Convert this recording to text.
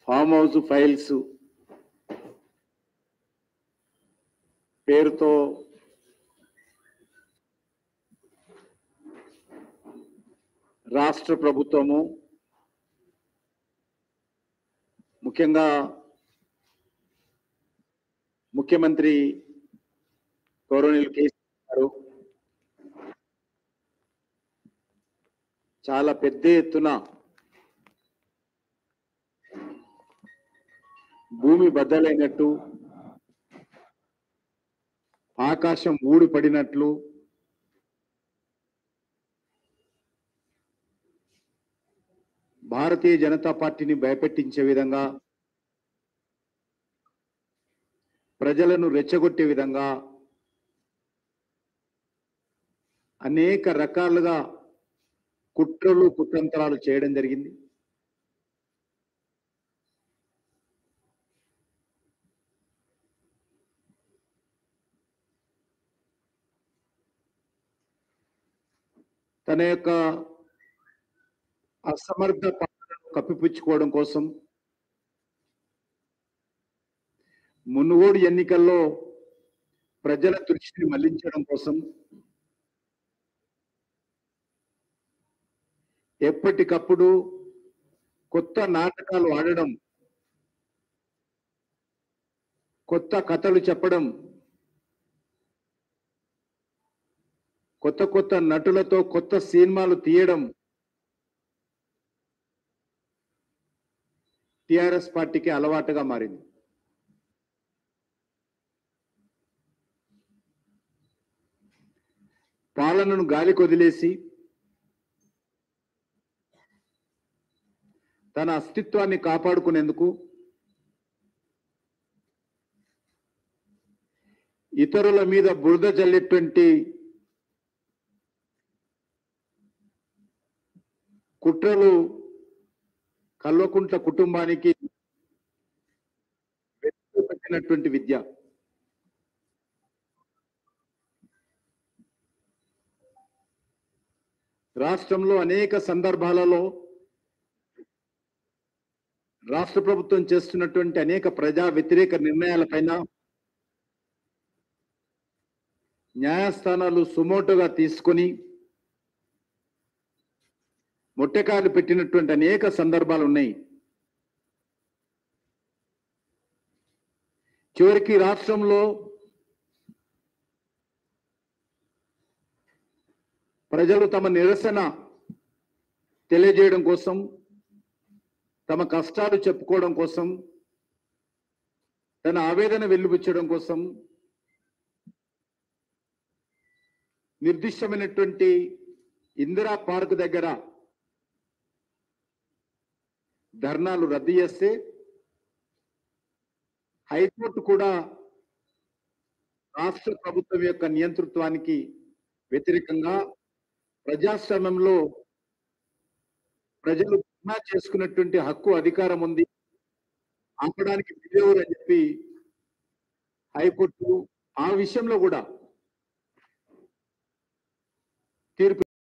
farm house files పేరుతో రాష్ట్ర ప్రభుత్వము ముఖ్యంగా ముఖ్యమంత్రి గౌరవనీయులు కేసీఆర్ గారు చాలా పెద్ద ఎత్తున భూమి బద్దలైనట్టు ఆకాశం ఊడి పడినట్లు భారతీయ జనతా పార్టీని భయపెట్టించే విధంగా ప్రజలను రెచ్చగొట్టే విధంగా అనేక రకాలుగా కుట్రలు కుతంత్రాలు చేయడం జరిగింది తన యొక్క అసమర్థ పాలనను కప్పిపుచ్చుకోవడం కోసం మునుగోడు ఎన్నికల్లో ప్రజల దృష్టిని మళ్లించడం కోసం ఎప్పటికప్పుడు కొత్త నాటకాలు ఆడడం కొత్త కథలు చెప్పడం కొత్త కొత్త నటులతో కొత్త సినిమాలు తీయడం టిఆర్ఎస్ పార్టీకి అలవాటుగా మారింది పాలనను గాలికి వదిలేసి తన అస్తిత్వాన్ని కాపాడుకునేందుకు ఇతరుల మీద బురద జల్లేటువంటి కుట్రలు కల్వకుంట్ల కుటుంబానికి పెట్టినటువంటి విద్య రాష్ట్రంలో అనేక సందర్భాలలో రాష్ట్ర ప్రభుత్వం చేస్తున్నటువంటి అనేక ప్రజా వ్యతిరేక నిర్ణయాలపైన న్యాయస్థానాలు సుమోటోగా తీసుకొని మొట్టెకాయలు పెట్టినటువంటి అనేక సందర్భాలు ఉన్నాయి చివరికి రాష్ట్రంలో ప్రజలు తమ నిరసన తెలియజేయడం కోసం తమ కష్టాలు చెప్పుకోవడం కోసం తన ఆవేదన వెల్లుబుచ్చడం కోసం నిర్దిష్టమైనటువంటి ఇందిరా పార్క్ దగ్గర ధర్నాలు రద్దు చేస్తే హైకోర్టు కూడా రాష్ట్ర ప్రభుత్వం యొక్క నియంతృత్వానికి వ్యతిరేకంగా ప్రజాస్వామ్యంలో ప్రజలు ధర్నా చేసుకున్నటువంటి హక్కు అధికారం ఉంది ఆపడానికి బిజెవరు అని చెప్పి హైకోర్టు ఆ విషయంలో కూడా